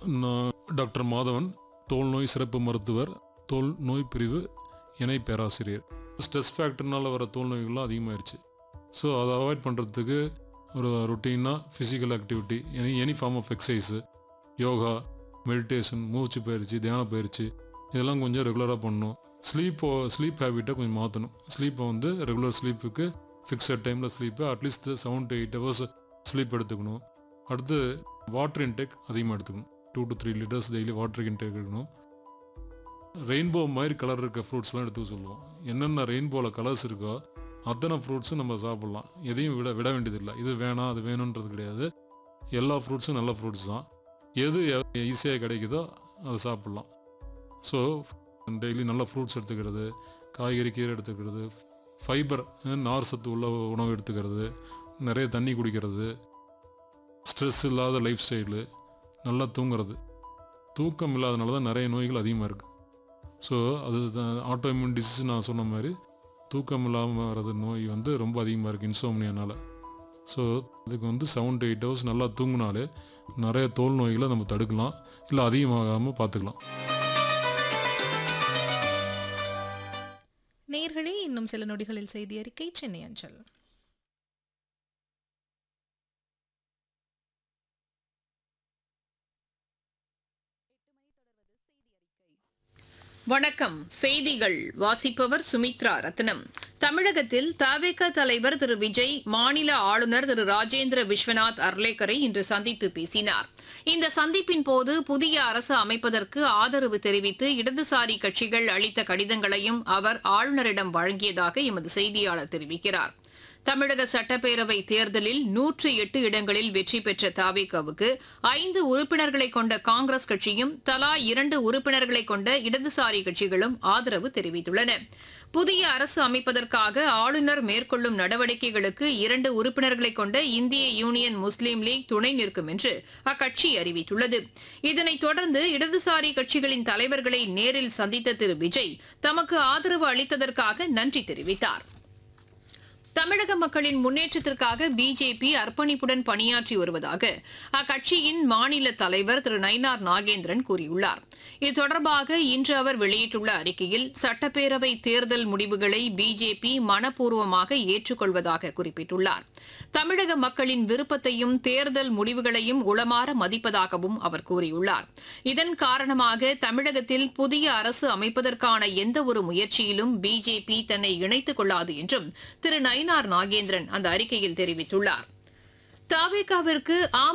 நான் டாக்டர் மாதவன் தோல் நோய் சிறப்பு மருத்துவர் தோல் நோய் பிரிவு இணை பேராசிரியர் ஸ்ட்ரெஸ் ஃபேக்டர்னால வர தோல் நோய்கள்லாம் அதிகமாயிருச்சு ஸோ அதை அவாய்ட் பண்ணுறதுக்கு ஒரு ரொட்டீனாக physical activity any any form of exercise yoga meditation மூச்சு பயிற்சி தியான பயிற்சி இதெல்லாம் கொஞ்சம் ரெகுலராக பண்ணணும் ஸ்லீப்போ ஸ்லீப் ஹேபிட்டை கொஞ்சம் மாற்றணும் ஸ்லீப்பை வந்து ரெகுலர் ஸ்லீப்புக்கு ஃபிக்ஸட் டைமில் ஸ்லீப்பை at least seven to eight hours sleep எடுத்துக்கணும் அடுத்து வாட்டர் இன்டேக் அதிகமாக எடுத்துக்கணும் two to three litres daily water intake எடுக்கணும் ரெயின்போ மாதிரி கலர் இருக்க ஃப்ரூட்ஸ்லாம் எடுத்துக்க சொல்லுவோம் என்னென்ன ரெயின்போவில் கலர்ஸ் இருக்கோ அத்தனை ஃப்ரூட்ஸும் நம்ம சாப்பிட்லாம் எதையும் விட விட வேண்டியதில்லை இது வேணாம் அது வேணுன்றது கிடையாது எல்லா ஃப்ரூட்ஸும் நல்ல ஃப்ரூட்ஸ் தான் எது ஈஸியாக கிடைக்குதோ அதை சாப்பிட்லாம் ஸோ டெய்லி நல்ல ஃப்ரூட்ஸ் எடுத்துக்கிறது காய்கறி கீரை எடுத்துக்கிறது ஃபைபர் நார் சத்து உள்ள உணவு எடுத்துக்கிறது நிறைய தண்ணி குடிக்கிறது ஸ்ட்ரெஸ் இல்லாத லைஃப் ஸ்டைலு நல்லா தூங்குறது தூக்கம் இல்லாதனால தான் நிறைய நோய்கள் அதிகமாக இருக்குது ஸோ அது ஆட்டோமியூன் டிசீஸ் நான் சொன்ன மாதிரி தூக்கம் இல்லாமல் வர்றது நோய் வந்து ரொம்ப அதிகமாக இருக்குது இன்சோம்னியனால் ஸோ இதுக்கு வந்து செவன் டு எயிட் ஹவர்ஸ் நல்லா தூங்கினாலே நிறைய தோல் நோய்களை நம்ம தடுக்கலாம் இல்லை அதிகமாகாமல் பார்த்துக்கலாம் நேர்களே இன்னும் சில நொடிகளில் செய்தி அறிக்கை சென்னை அஞ்சல் வணக்கம் செய்திகள் வாசிப்பவர் சுமித்ரா ரத்னம் தமிழகத்தில் தவேக தலைவர் திரு விஜய் மாநில ஆளுநர் திரு ராஜேந்திர விஸ்வநாத் அர்லேக்கரை இன்று சந்தித்து பேசினார் இந்த சந்திப்பின் போது புதிய அரசு அமைப்பதற்கு ஆதரவு தெரிவித்து இடதுசாரி கட்சிகள் அளித்த கடிதங்களையும் அவர் ஆளுநரிடம் வழங்கியதாக எமது செய்தியாளர் தெரிவிக்கிறார் தமிழக சட்டப்பேரவை தேர்தலில் நூற்று எட்டு இடங்களில் வெற்றி பெற்ற தாவேகாவுக்கு ஐந்து உறுப்பினர்களை கொண்ட காங்கிரஸ் கட்சியும் தலா இரண்டு உறுப்பினர்களை கொண்ட இடதுசாரி கட்சிகளும் ஆதரவு தெரிவித்துள்ளன புதிய அரசு அமைப்பதற்காக ஆளுநர் மேற்கொள்ளும் நடவடிக்கைகளுக்கு இரண்டு உறுப்பினர்களை கொண்ட இந்திய யூனியன் முஸ்லீம் லீக் துணை நிற்கும் என்று அக்கட்சி அறிவித்துள்ளது இதனைத் தொடர்ந்து இடதுசாரி கட்சிகளின் தலைவர்களை நேரில் சந்தித்த திரு விஜய் தமக்கு ஆதரவு அளித்ததற்காக நன்றி தெரிவித்தார் தமிழக மக்களின் முன்னேற்றத்திற்காக பிஜேபி அர்ப்பணிப்புடன் பணியாற்றி வருவதாக அக்கட்சியின் மாநில தலைவர் திரு நயினார் நாகேந்திரன் கூறியுள்ளார் இது தொடர்பாக இன்று அவர் வெளியிட்டுள்ள அறிக்கையில் சட்டப்பேரவை தேர்தல் முடிவுகளை பிஜேபி மனப்பூர்வமாக ஏற்றுக்கொள்வதாக குறிப்பிட்டுள்ளார் தமிழக மக்களின் விருப்பத்தையும் தேர்தல் முடிவுகளையும் உளமாற மதிப்பதாகவும் அவர் கூறியுள்ளார் இதன் காரணமாக தமிழகத்தில் புதிய அரசு அமைப்பதற்கான எந்த ஒரு முயற்சியிலும் பிஜேபி தன்னை இணைத்துக் கொள்ளாது என்றும் திரு நயினார் நாகேந்திரன் அந்த அறிக்கையில் தெரிவித்துள்ளார் தாவேகாவிற்கு